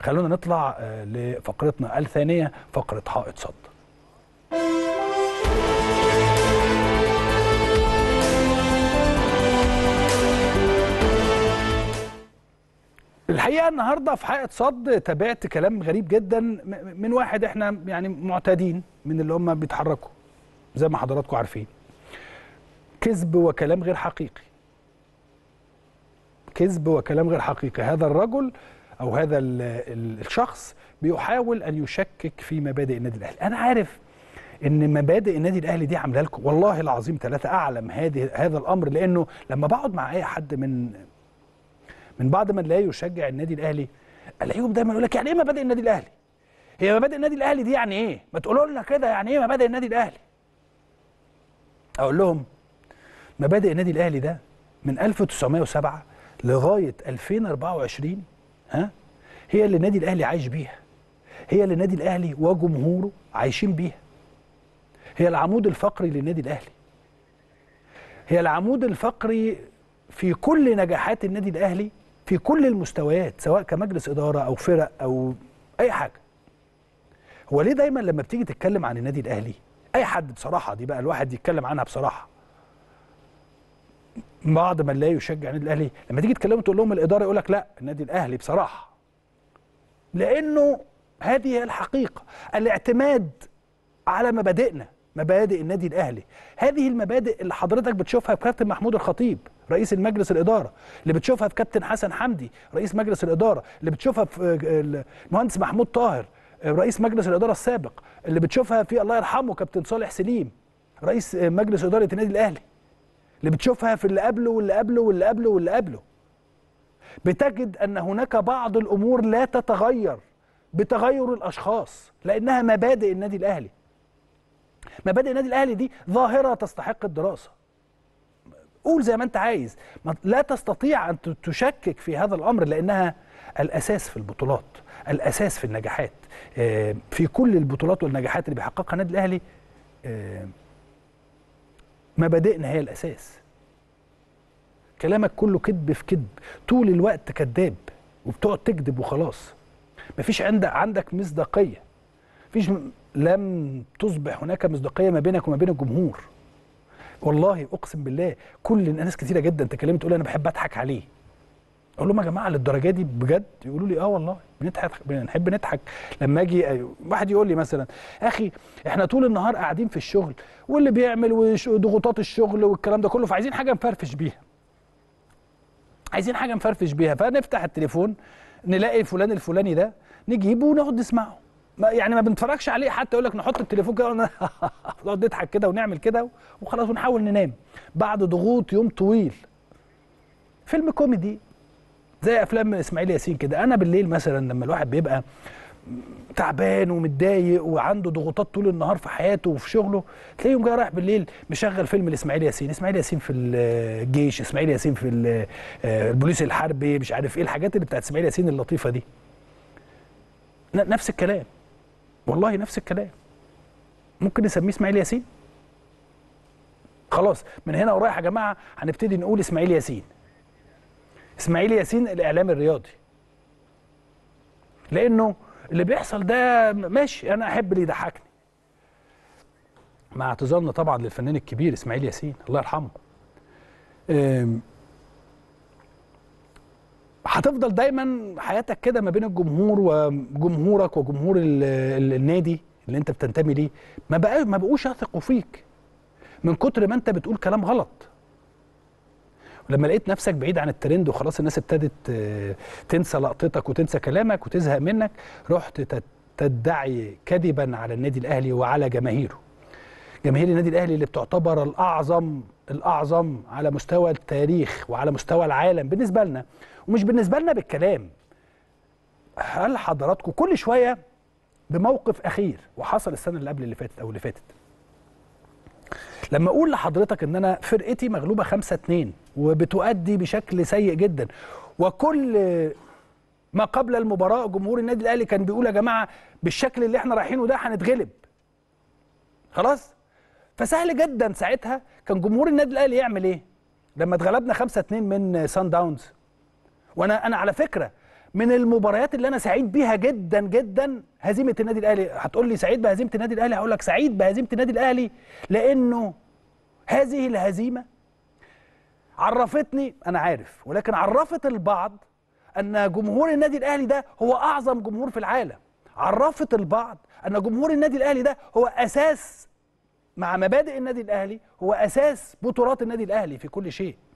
خلونا نطلع آه، لفقرتنا الثانيه فقره حائط صد الحقيقه النهارده في حائط صد تابعت كلام غريب جدا م- من واحد احنا يعني معتادين من اللي هم بيتحركوا زي ما حضراتكم عارفين كذب وكلام غير حقيقي كذب وكلام غير حقيقي هذا الرجل او هذا ال- ال- الشخص بيحاول ان يشكك في مبادئ النادي الاهلي انا عارف ان مبادئ النادي الاهلي دي عامله لكم والله العظيم ثلاثه اعلم هذه هذا الامر لانه لما بقعد مع اي حد من من بعض من لا يشجع النادي الاهلي الاقيهم دايما يقول لك يعني ايه مبادئ النادي الاهلي هي مبادئ النادي الاهلي دي يعني ايه ما تقولوا لنا كده يعني ايه مبادئ النادي الاهلي اقول لهم مبادئ النادي الاهلي ده من 1907 لغايه 2024 ها هي اللي النادي الاهلي عايش بيها هي اللي النادي الاهلي وجمهوره عايشين بيها هي العمود الفقري للنادي الاهلي هي العمود الفقري في كل نجاحات النادي الاهلي في كل المستويات سواء كمجلس اداره او فرق او اي حاجه هو ليه دايما لما بتيجي تتكلم عن النادي الاهلي اي حد بصراحه دي بقى الواحد يتكلم عنها بصراحه بعض من لا يشجع النادي الاهلي لما تيجي تكلمهم تقول لهم الاداره يقول لك لا النادي الاهلي بصراحه لانه هذه هي الحقيقه الاعتماد على مبادئنا مبادئ النادي الاهلي هذه المبادئ اللي حضرتك بتشوفها في كابتن محمود الخطيب رئيس المجلس الاداره اللي بتشوفها في كابتن حسن حمدي رئيس مجلس الاداره اللي بتشوفها في المهندس محمود طاهر رئيس مجلس الاداره السابق اللي بتشوفها في الله يرحمه كابتن صالح سليم رئيس مجلس اداره النادي الاهلي اللي بتشوفها في اللي قبله واللي قبله واللي قبله واللي قبله بتجد ان هناك بعض الامور لا تتغير بتغير الاشخاص لانها مبادئ النادي الاهلي مبادئ النادي الاهلي دي ظاهره تستحق الدراسه قول زي ما انت عايز ما- لا تستطيع ان ت- تشكك في هذا الامر لانها الاساس في البطولات الاساس في النجاحات آه، في كل البطولات والنجاحات اللي بيحققها النادي الاهلي آه، مبادئنا هي الاساس كلامك كله كذب في كذب طول الوقت كذاب وبتقعد تكذب وخلاص مفيش عندك عندك مصداقيه مفيش م- لم تصبح هناك مصداقيه ما بينك وما بين الجمهور والله اقسم بالله كل ناس كتيره جدا تكلمت تقول انا بحب اضحك عليه اقول لهم يا جماعه للدرجه دي بجد يقولوا لي اه والله بنضحك بنحب نضحك لما اجي أيوه. واحد يقول لي مثلا اخي احنا طول النهار قاعدين في الشغل واللي بيعمل وش- ضغوطات الشغل والكلام ده كله فعايزين حاجه نفرفش بيها عايزين حاجه نفرفش بيها فنفتح التليفون نلاقي فلان الفلاني ده نجيبه ونقعد نسمعه ما يعني ما بنتفرجش عليه حتى يقول لك نحط التليفون كده ون- نقعد نضحك كده ونعمل كده وخلاص ونحاول ننام بعد ضغوط يوم طويل فيلم كوميدي زي افلام اسماعيل ياسين كده انا بالليل مثلا لما الواحد بيبقى تعبان ومتضايق وعنده ضغوطات طول النهار في حياته وفي شغله تلاقيه يوم جاي رايح بالليل مشغل فيلم لاسماعيل ياسين اسماعيل ياسين في الجيش اسماعيل ياسين في ال- آه، البوليس الحربي مش عارف ايه الحاجات اللي بتاعت اسماعيل ياسين اللطيفه دي ن- نفس الكلام والله نفس الكلام ممكن نسميه اسماعيل ياسين خلاص من هنا ورايح يا جماعه هنبتدي نقول اسماعيل ياسين اسماعيل ياسين الاعلام الرياضي لانه اللي بيحصل ده ماشي انا احب اللي يضحكني مع اعتذارنا طبعا للفنان الكبير اسماعيل ياسين الله يرحمه أم، هتفضل دايما حياتك كده ما بين الجمهور وجمهورك وجمهور ال- ال- النادي اللي انت بتنتمي ليه ما بقى ما بقوش يثقوا فيك من كتر ما انت بتقول كلام غلط ولما لقيت نفسك بعيد عن الترند وخلاص الناس ابتدت آه، تنسى لقطتك وتنسى كلامك وتزهق منك رحت تت- تدعي كذبا على النادي الاهلي وعلى جماهيره جماهير النادي الاهلي اللي بتعتبر الاعظم الاعظم على مستوى التاريخ وعلى مستوى العالم بالنسبه لنا ومش بالنسبه لنا بالكلام هل حضراتكم كل شويه بموقف اخير وحصل السنه اللي قبل اللي فاتت او اللي فاتت لما اقول لحضرتك ان انا فرقتي مغلوبه 5 2 وبتؤدي بشكل سيء جدا وكل ما قبل المباراه جمهور النادي الاهلي كان بيقول يا جماعه بالشكل اللي احنا رايحينه ده هنتغلب خلاص فسهل جدا ساعتها كان جمهور النادي الاهلي يعمل ايه لما اتغلبنا 5 2 من سان داونز وانا انا على فكره من المباريات اللي انا سعيد بيها جدا جدا هزيمه النادي الاهلي هتقول لي سعيد بهزيمه النادي الاهلي هقول لك سعيد بهزيمه النادي الاهلي لانه هذه الهزيمه عرفتني انا عارف ولكن عرفت البعض ان جمهور النادي الاهلي ده هو اعظم جمهور في العالم عرفت البعض ان جمهور النادي الاهلي ده هو اساس مع مبادئ النادي الاهلي هو اساس بطولات النادي الاهلي في كل شيء